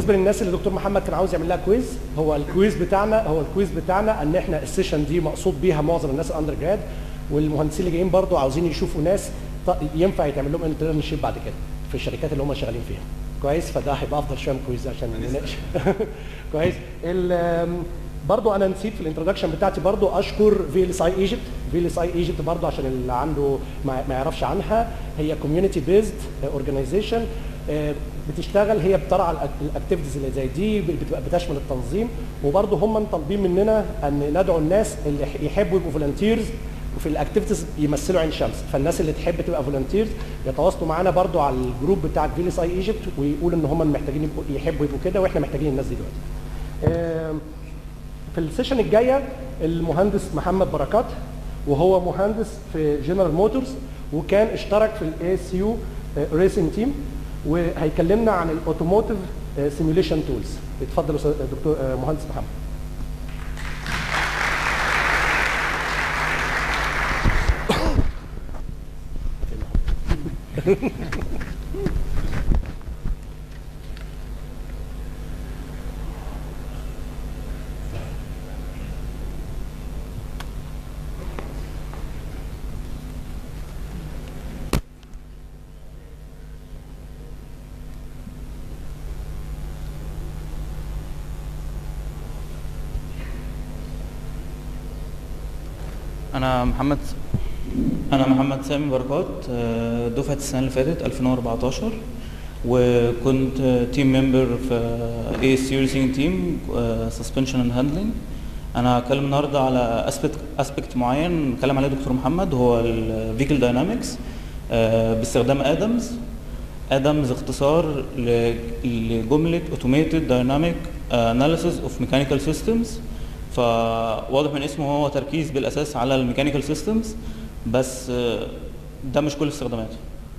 بالنسبه للناس اللي دكتور محمد كان عاوز يعمل لها كويز هو الكويز بتاعنا هو الكويز بتاعنا ان احنا السيشن دي مقصود بيها معظم الناس الاندر جراد والمهندسين اللي جايين برضو عاوزين يشوفوا ناس ط- ينفع يتعمل لهم انترنشيب بعد كده في الشركات اللي هم شغالين فيها كويس فده هيبقى افضل شويه من الكويز عشان نناقش كويس ال- برضو انا نسيت في الانترودكشن بتاعتي برضو اشكر في ال اس اي ايجيبت في ال اس اي ايجيبت برضو عشان اللي عنده ما ما يعرفش عنها هي كوميونتي بيزد اورجانيزيشن بتشتغل هي بترعى الاكتيفيتيز اللي زي دي بتبقى بتشمل التنظيم وبرضو هم طالبين مننا ان ندعو الناس اللي يحبوا يبقوا فولنتيرز وفي الاكتيفيتيز يمثلوا عين شمس فالناس اللي تحب تبقى فولنتيرز يتواصلوا معانا برضو على الجروب بتاع في ال اس اي ايجيبت ويقولوا ان هم محتاجين يبقوا يحبوا يبقوا كده واحنا محتاجين الناس دي دلوقتي آم، في السيشن الجايه المهندس محمد بركات وهو مهندس في جنرال موتورز وكان اشترك في الاي سي يو ريسنج تيم وهيكلمنا عن الاوتوموتيف سيميوليشن تولز اتفضل يا أستاذ دكتور آه، مهندس محمد انا محمد انا محمد سامي بركات آه، دفعه السنه اللي فاتت 2014 وكنت تيم ممبر في اي اس يو ريسنج تيم سسبنشن اند هاندلنج انا هتكلم النهارده على اسبكت اسبكت معين اتكلم عليه دكتور محمد هو الفيكل داينامكس باستخدام ادمز ادمز اختصار ل- لجمله اوتوميتد دايناميك اناليسيس اوف ميكانيكال سيستمز فواضح من اسمه هو تركيز بالاساس على الميكانيكال سيستمز بس آه، ده مش كل استخداماته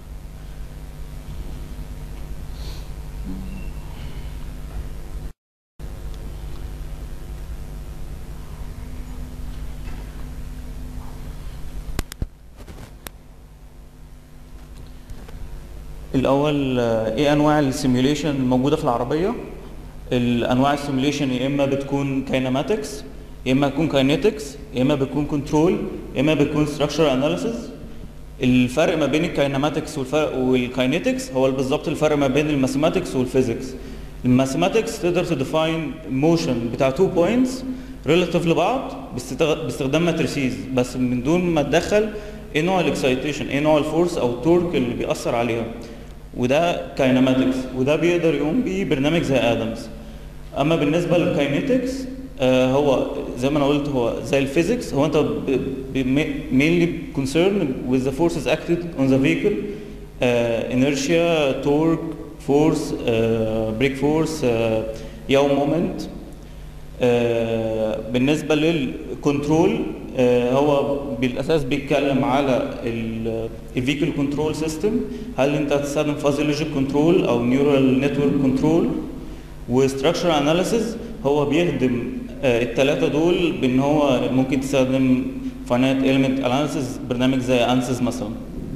الاول آه، ايه انواع السيميوليشن الموجوده في العربيه الانواع السيميوليشن يا اما بتكون كاينماتكس يا اما بتكون كاينيتكس يا اما بتكون كنترول يا اما بتكون ستراكشر اناليسيز الفرق ما بين الكاينماتكس والفرق والكاينيتكس هو بالظبط الفرق ما بين الماثيماتكس والفيزيكس الماثيماتكس تقدر تديفاين موشن بتاع تو بوينتس ريلاتيف لبعض باستغ- باستخدام ماتريسيز بس من دون ما تدخل ايه نوع الاكسايتيشن ايه نوع الفورس او التورك اللي بيأثر عليها وده كاينماتكس وده بيقدر يقوم بيه برنامج زي ادمز اما بالنسبه للكاينيتكس آه هو زي ما انا قلت هو زي الفيزيكس هو انت mainly concerned with the forces acted on the vehicle uh, inertia torque force uh, brake force uh, yaw moment آه، بالنسبه للكنترول آه، هو بالاساس بيتكلم على الفيكل كنترول سيستم هل انت هتستخدم فازي لوجيك كنترول او نيورال نتورك كنترول وستراكشر اناليسيز هو بيخدم الثلاثه دول بان هو ممكن تستخدم فاينات element اناليسيز برنامج زي انسيز مثلا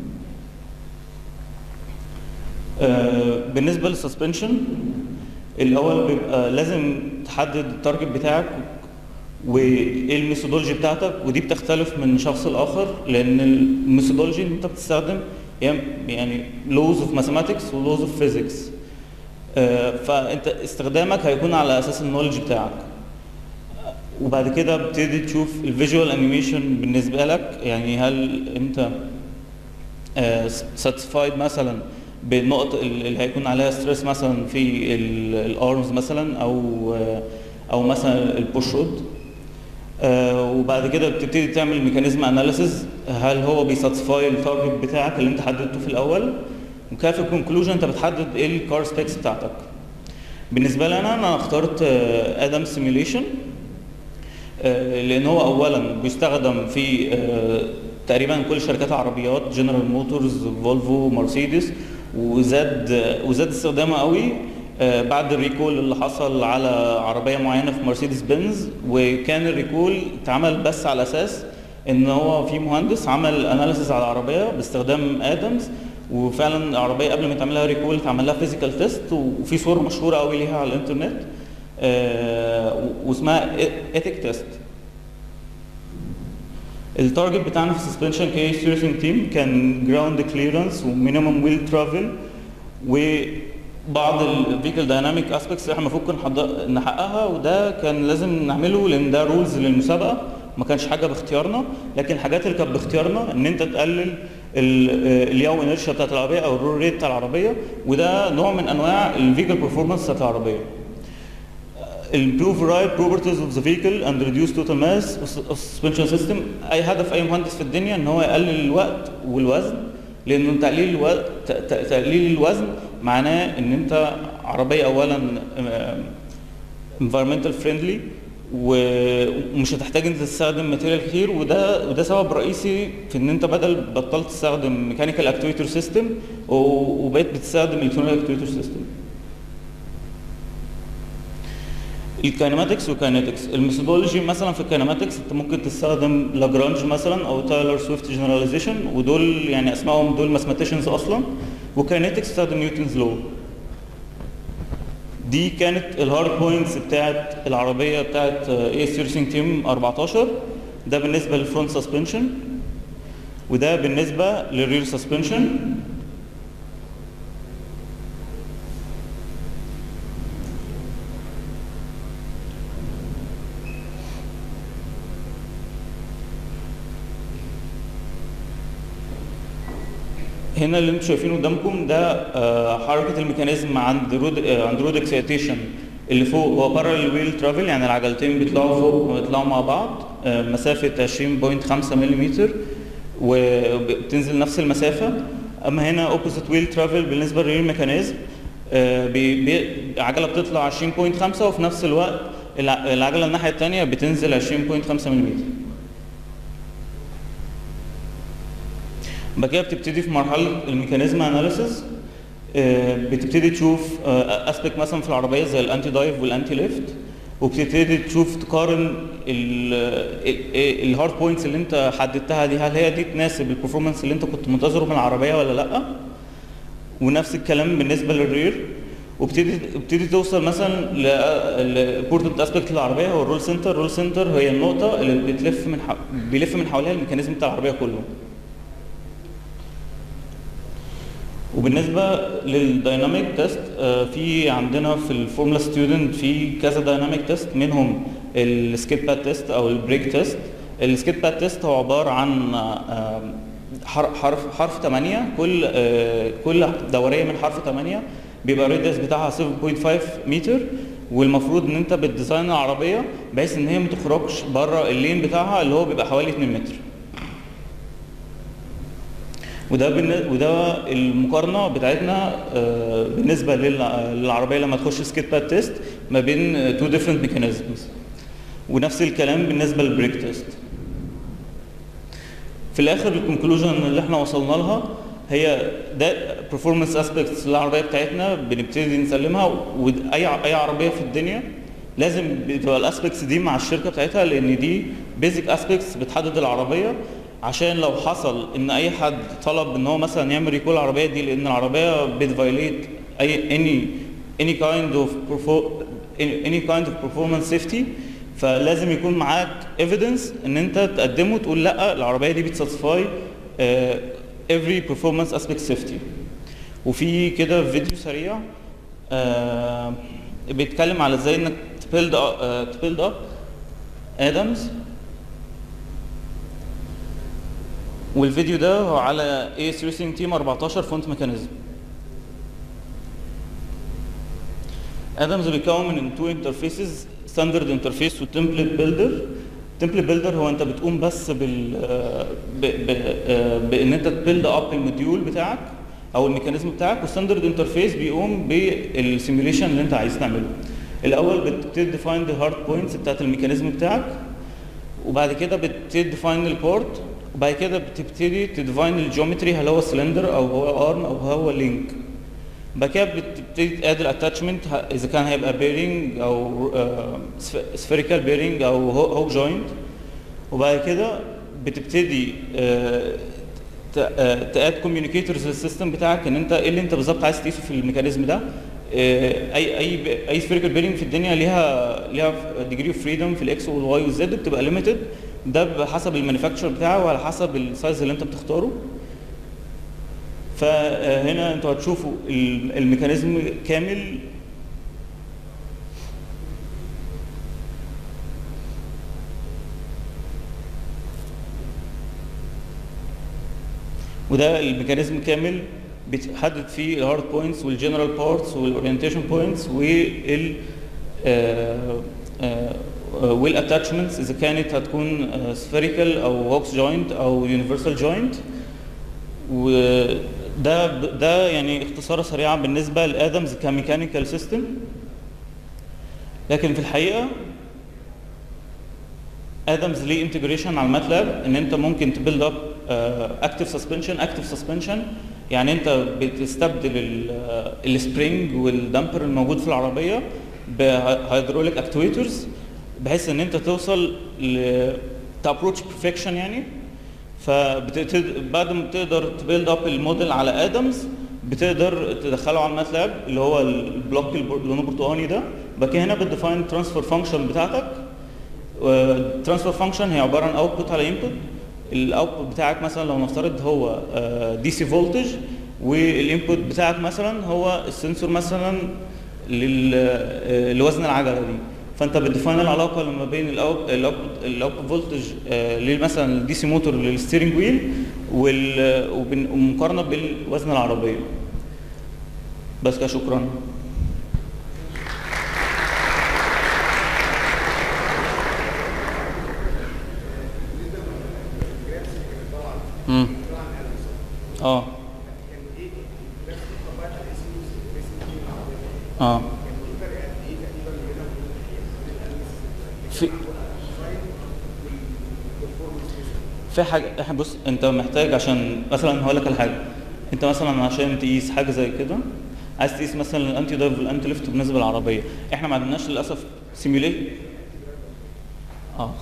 آه، بالنسبه للسسبنشن الاول بيبقى لازم تحدد التارجت بتاعك وايه الميثودولوجي بتاعتك ودي بتختلف من شخص لاخر لان الميثودولوجي اللي انت بتستخدم هي يعني لوز اوف ماثيماتكس ولوز اوف فيزيكس فانت استخدامك هيكون على اساس النولج بتاعك وبعد كده بتبتدي تشوف الفيجوال انيميشن بالنسبه لك يعني هل انت ساتسفايد مثلا بالنقط اللي هيكون عليها ستريس مثلا في الارمز مثلا او آه، او مثلا البوش رود آه، وبعد كده بتبتدي تعمل ميكانيزم اناليسيز هل هو بيساتسفاي التارجت بتاعك اللي انت حددته في الاول وكده في الكونكلوجن انت بتحدد ايه الكار سبيكس بتاعتك بالنسبه لي انا انا اخترت ادم سيميوليشن لان هو اولا بيستخدم في آه، تقريبا كل شركات العربيات جنرال موتورز فولفو مرسيدس وزاد وزاد استخدامه قوي آه، بعد الريكول اللي حصل على عربيه معينه في مرسيدس بنز وكان الريكول اتعمل بس على اساس ان هو في مهندس عمل اناليسيس على العربيه باستخدام ادمز وفعلا العربيه قبل ما تعملها ريكول اتعمل لها فيزيكال تيست وفي صوره مشهوره قوي ليها على الانترنت آه، واسمها ايثيك تيست التارجت بتاعنا في السسبنشن كي ستيرسنج تيم كان جراوند كليرنس ومينيمم ويل ترافل وبعض الفيكل دايناميك اسبيكتس احنا المفروض كنا حض- نحققها وده كان لازم نعمله لان ده رولز للمسابقه ما كانش حاجه باختيارنا لكن الحاجات اللي كانت باختيارنا ان انت تقلل الياو انرشيا بتاعت العربيه او الرول ريت بتاع العربيه وده نوع من انواع الفيكل performance بتاعت العربيه improve ride properties of the vehicle and reduce total mass of suspension system اي هدف اي مهندس في الدنيا ان هو يقلل الوقت والوزن لانه تقليل الوقت تقليل الوزن معناه ان انت عربيه اولا آم، environmental friendly ومش هتحتاج انت تستخدم ماتيريال كتير وده وده سبب رئيسي في ان انت بدل بطلت تستخدم ميكانيكال اكتويتر سيستم وبقيت بتستخدم الكترونيك اكتويتر سيستم الكاينماتكس والكاينetics الميثودولوجي مثلا في الكاينماتكس انت ممكن تستخدم لاجرانج مثلا او تايلر سويفت جنراليزيشن ودول يعني اسمائهم دول ماثماتيشنز اصلا والكاينetics تستخدم نيوتنز لو دي كانت الهارد بوينتس بتاعت العربيه بتاعت اي سيرسينج تيم 14 ده بالنسبه للفرونت سسبنشن وده بالنسبه للرير سسبنشن هنا اللي انتم شايفينه قدامكم ده آه، حركه الميكانيزم عند رود آه، عند رود اكسيتيشن اللي فوق هو بارallel ويل ترافل يعني العجلتين بيطلعوا فوق ويطلعوا مع بعض آه، مسافه 20.5 ملم وبتنزل نفس المسافه اما هنا اوبوزيت ويل ترافل بالنسبه للريل ميكانيزم آه، بي- بي- العجله بتطلع 20.5 وفي نفس الوقت الع- العجله الناحيه الثانيه بتنزل 20.5 ملم بعد كده بتبتدي في مرحله الميكانيزم اناليسيز بتبتدي تشوف اسبيكت مثلا في العربيه زي الانتي دايف والانتي ليفت وبتبتدي تشوف تقارن الهارد بوينتس اللي انت حددتها دي هل هي دي تناسب البرفورمانس اللي انت كنت منتظره من العربيه ولا لا ونفس الكلام بالنسبه للرير وبتدي بتدي توصل مثلا لامبورتنت اسبيكت للعربيه هو الرول سنتر الرول سنتر هي النقطه اللي بتلف من ح... بيلف من حواليها الميكانيزم بتاع العربيه كله وبالنسبه للدايناميك تيست في عندنا في الفورمولا ستودنت في كذا دايناميك تيست منهم السكيت باد تيست او البريك تيست السكيت باد تيست هو عباره عن آه، حر- حرف حرف 8 كل آه، كل دوريه من حرف 8 بيبقى الريديوس بتاعها 7.5 متر والمفروض ان انت بتديزاين العربيه بحيث ان هي ما تخرجش بره اللين بتاعها اللي هو بيبقى حوالي 2 متر وده بالن- وده المقارنه بتاعتنا آه، بالنسبه لل- للعربيه لما تخش سكيت باد تيست ما بين تو ديفرنت ميكانيزمز ونفس الكلام بالنسبه للبريك تيست في الاخر الكونكلوجن اللي احنا وصلنا لها هي ده performance aspects للعربيه بتاعتنا بنبتدي نسلمها واي اي عربيه في الدنيا لازم بتبقى الاسبكتس دي مع الشركه بتاعتها لان دي بيزك اسبكتس بتحدد العربيه عشان لو حصل ان اي حد طلب ان هو مثلا يعمل ريكول العربيه دي لان العربيه بتفايليت اي any any kind of perfor- any any kind of performance safety فلازم يكون معاك ايفيدنس ان انت تقدمه تقول لا العربيه دي بتساتسفاي every performance aspect safety وفي كده فيديو سريع آه، بيتكلم على ازاي انك تبيلد تبيلد اب ادمز والفيديو ده هو على اي ريسنج تيم 14 فونت ميكانيزم ادمز بيتكون من تو انترفيسز ستاندرد انترفيس وتمبلت بيلدر تمبلت بيلدر هو انت بتقوم بس بال ب... ب... آه، بان انت تبيلد اب الموديول بتاعك او الميكانيزم بتاعك والستاندرد انترفيس بيقوم بالسيميوليشن اللي انت عايز تعمله الاول بتبتدي ديفاين الهارد بوينتس بتاعت الميكانيزم بتاعك وبعد كده بتبتدي ديفاين البورت وبعد كده بتبتدي تديفاين الجيومتري هل هو سلندر او هو ارم او هو لينك بعد كده بتبتدي تقاد الاتاتشمنت اذا كان هيبقى بيرنج او سفيريكال بيرنج او هوك جوينت وبعد كده بتبتدي آه، تاد كوميونيكيتورز للسيستم بتاعك ان انت ايه اللي انت بالظبط عايز تقيسه في الميكانيزم ده آه، اي اي اي سفيريكال بيلينج في الدنيا ليها ليها ديجري اوف فريدم في الاكس والواي والزد بتبقى ليميتد ده بحسب المانيفاكتشر بتاعه وعلى حسب السايز اللي انت بتختاره فهنا انتوا هتشوفوا ال- الميكانيزم كامل وده الميكانيزم كامل بتحدد فيه الهارد بوينتس والجنرال بارتس والاورينتيشن بوينتس وال والاتاتشمنتس اذا كانت هتكون سفيريكال او هوكس جوينت او يونيفرسال جوينت وده ده يعني اختصار سريعا بالنسبه لادمز كميكانيكال سيستم لكن في الحقيقه ادمز ليه انتجريشن على الماتلاب ان انت ممكن تبيلد اب اكتف سسبنشن اكتف سسبنشن يعني انت بتستبدل السبرينج والدمبر الموجود في العربيه بهيدروليك اكتويترز بحيث ان انت توصل ل تابروتش بيرفكشن يعني فبعد ما بتقدر تبيلد اب الموديل على ادمز بتقدر تدخله على الماتلاب اللي هو البلوك اللي لونه برتقاني ده بعد كده هنا بتديفاين ترانسفير فانكشن بتاعتك ترانسفير فانكشن هي عباره عن اوتبوت على انبوت الاوتبوت بتاعك مثلا لو نفترض هو دي سي فولتج والانبوت بتاعك مثلا هو السنسور مثلا لل- لوزن العجله دي فانت بتديفاين العلاقه لما بين الاوتبوت فولتج مثلا الدي سي موتور للستيرنج ويل وال- وبن- ومقارنه بالوزن العربيه بس كده شكرا امم اه اه في في حاجه احنا بص انت محتاج عشان مثلا هقول لك على حاجه انت مثلا عشان تقيس حاجه زي كده عايز تقيس مثلا الانتي دايف والانتي ليفت بالنسبه للعربيه احنا ما عندناش للاسف سيميوليت اه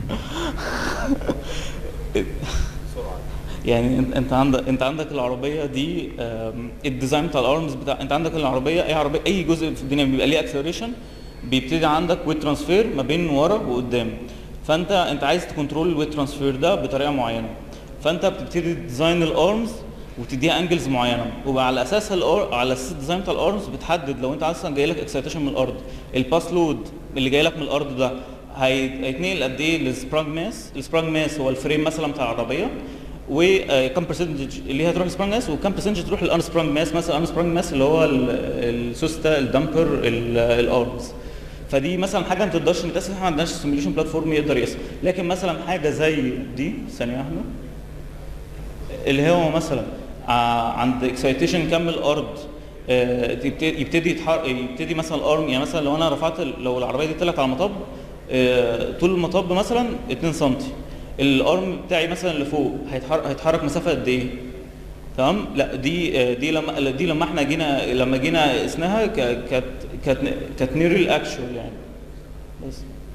يعني انت انت عندك انت عندك العربيه دي آم، الديزاين بتاع الارمز بتاع انت عندك العربيه اي عربيه اي جزء في الدنيا بيبقى ليه اكسلريشن بيبتدي عندك ويت ترانسفير ما بين ورا وقدام فانت انت عايز تكنترول الويت ترانسفير ده بطريقه معينه فانت بتبتدي تديزاين الارمز وتديها انجلز معينه وعلى اساس الأر... على اساس الديزاين بتاع الارمز بتحدد لو انت اصلا جاي لك اكسيتيشن من الارض الباس لود اللي جاي لك من الارض ده هي- هيتنقل قد ايه للسبراج ماس السبراج ماس هو الفريم مثلا بتاع العربيه وكم برسنتج اللي هي تروح للسبراج ماس وكم برسنتج تروح للان سبراج ماس مثلا الان سبراج ماس اللي هو ال- السوسته الدمبر ال- الارمز فدي مثلا حاجه ما تقدرش نتاسف احنا ما عندناش سيميوليشن بلاتفورم يقدر يقيسها لكن مثلا حاجه زي دي ثانيه واحده اللي هو مثلا ع- عند اكسايتيشن كم الارض آه، يبتدي يبتدي يتحر... يبتدي مثلا الارم يعني مثلا لو انا رفعت ال- لو العربيه دي طلعت على المطب آه، طول المطب مثلا 2 سم الارم بتاعي مثلا اللي فوق هيتحرك هيتحرك مسافه قد ايه تمام لا دي آه، دي لما دي لما احنا جينا لما جينا قسناها ك- كانت كانت كانت نير الاكشوال يعني بس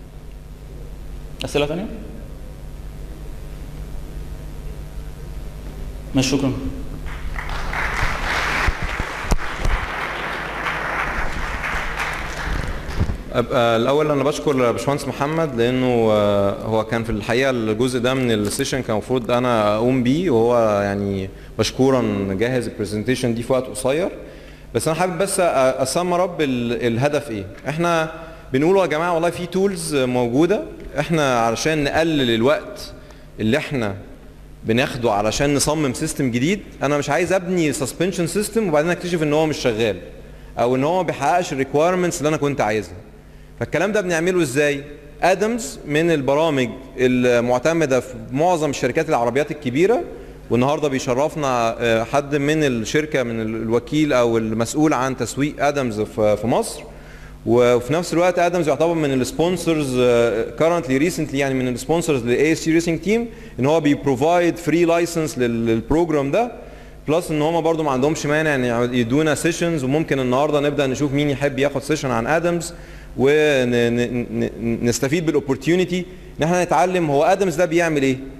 اسئله ثانيه ماشي شكرا أبقى الاول انا بشكر باشمهندس محمد لانه آه، هو كان في الحقيقه الجزء ده من السيشن كان المفروض انا اقوم بيه وهو يعني مشكورا جهز البرزنتيشن دي في وقت قصير بس انا حابب بس اسمر اب الهدف ايه احنا بنقول يا جماعه والله في تولز موجوده احنا علشان نقلل الوقت اللي احنا بناخده علشان نصمم سيستم جديد انا مش عايز ابني سسبنشن سيستم وبعدين اكتشف ان هو مش شغال او ان هو ما بيحققش الريكويرمنتس اللي انا كنت عايزها فالكلام ده بنعمله ازاي ادمز من البرامج المعتمده في معظم الشركات العربيات الكبيره والنهارده بيشرفنا آه، حد من الشركه من ال- الوكيل او المسؤول عن تسويق ادمز في في مصر وفي نفس الوقت ادمز يعتبر من السبونسرز كارنتلي ريسنتلي يعني من السبونسرز للاي اس سي ريسنج تيم ان هو بيبروفايد فري لايسنس للبروجرام ده بلس ان هم برضو ما عندهمش مانع ان يدونا سيشنز وممكن النهارده نبدا نشوف مين يحب ياخد سيشن عن ادمز ونستفيد بالاوبورتيونيتي ان احنا نتعلم هو ادمز ده بيعمل ايه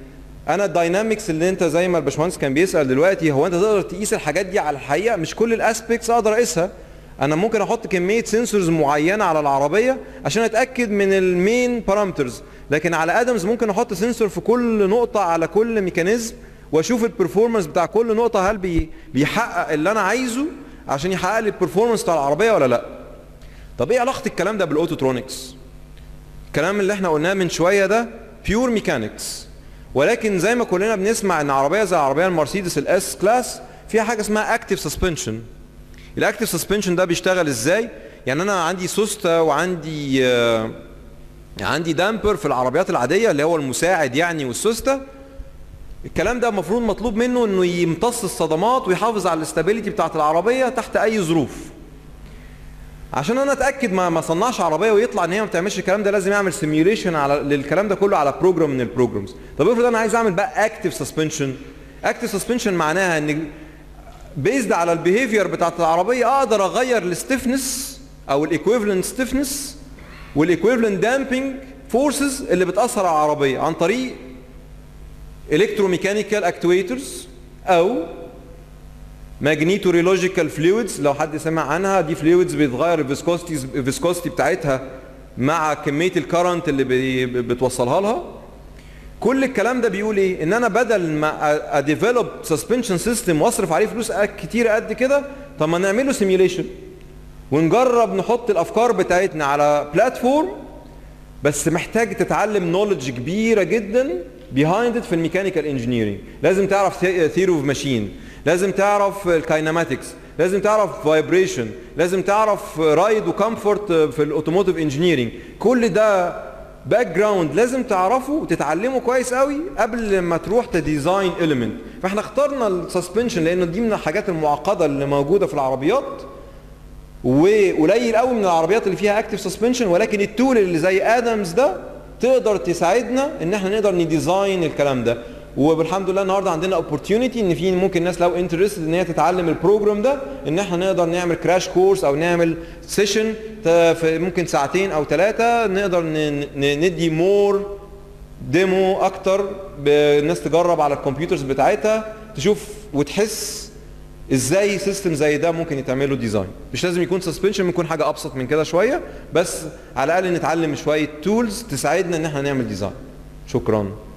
انا الداينامكس اللي انت زي ما الباشمهندس كان بيسال دلوقتي هو انت تقدر تقيس الحاجات دي على الحقيقه مش كل الاسبيكتس اقدر اقيسها انا ممكن احط كميه سنسورز معينه على العربيه عشان اتاكد من المين بارامترز لكن على ادمز ممكن احط سنسور في كل نقطه على كل ميكانيزم واشوف البرفورمانس بتاع كل نقطه هل بي بيحقق اللي انا عايزه عشان يحقق لي البرفورمانس بتاع العربيه ولا لا طب ايه علاقه الكلام ده بالاوتوترونكس الكلام اللي احنا قلناه من شويه ده بيور ميكانكس ولكن زي ما كلنا بنسمع ان عربيه زي العربيه المرسيدس الاس كلاس فيها حاجه اسمها اكتيف سسبنشن الاكتيف سسبنشن ده بيشتغل ازاي يعني انا عندي سوسته وعندي آه عندي دامبر في العربيات العاديه اللي هو المساعد يعني والسوسته الكلام ده المفروض مطلوب منه انه يمتص الصدمات ويحافظ على الاستابيليتي بتاعت العربيه تحت اي ظروف عشان انا اتاكد ما ما صنعش عربيه ويطلع ان هي ما بتعملش الكلام ده لازم يعمل سيميوليشن على للكلام ده كله على بروجرام من البروجرامز طب افرض انا عايز اعمل بقى اكتيف سسبنشن اكتيف سسبنشن معناها ان بيزد على البيهيفير بتاعت العربيه اقدر اغير الستيفنس او الايكويفالنت ستيفنس والايكويفالنت دامبنج فورسز اللي بتاثر على العربيه عن طريق الكتروميكانيكال اكتويترز او ماجنيتوريلوجيكال فلويدز لو حد سمع عنها دي فلويدز بيتغير الفيسكوستي الفيسكوستي بتاعتها مع كميه الكرنت اللي بي بتوصلها لها كل الكلام ده بيقول ايه ان انا بدل ما اديفلوب سسبنشن سيستم واصرف عليه فلوس كتير قد كده طب ما نعمله سيميوليشن ونجرب نحط الافكار بتاعتنا على بلاتفورم بس محتاج تتعلم نولج كبيره جدا بيهايند في الميكانيكال انجينيرنج لازم تعرف ثيري اوف ماشين لازم تعرف الكايناماتكس لازم تعرف فايبريشن لازم تعرف رايد وكمفورت في الاوتوموتيف انجينيرنج كل ده باك جراوند لازم تعرفه وتتعلمه كويس قوي قبل ما تروح تديزاين اليمنت فاحنا اخترنا السسبنشن لانه دي من الحاجات المعقده اللي موجوده في العربيات وقليل قوي من العربيات اللي فيها اكتف سسبنشن ولكن التول اللي زي ادمز ده تقدر تساعدنا ان احنا نقدر نديزاين الكلام ده والحمد لله النهارده عندنا اوبورتيونيتي ان في ممكن الناس لو انترستد ان هي تتعلم البروجرام ده ان احنا نقدر نعمل كراش كورس او نعمل سيشن في ممكن ساعتين او ثلاثه نقدر ندي مور ديمو اكتر الناس تجرب على الكمبيوترز بتاعتها تشوف وتحس ازاي سيستم زي ده ممكن يتعمل له ديزاين مش لازم يكون سسبنشن ممكن يكون حاجه ابسط من كده شويه بس على الاقل نتعلم شويه تولز تساعدنا ان احنا نعمل ديزاين شكرا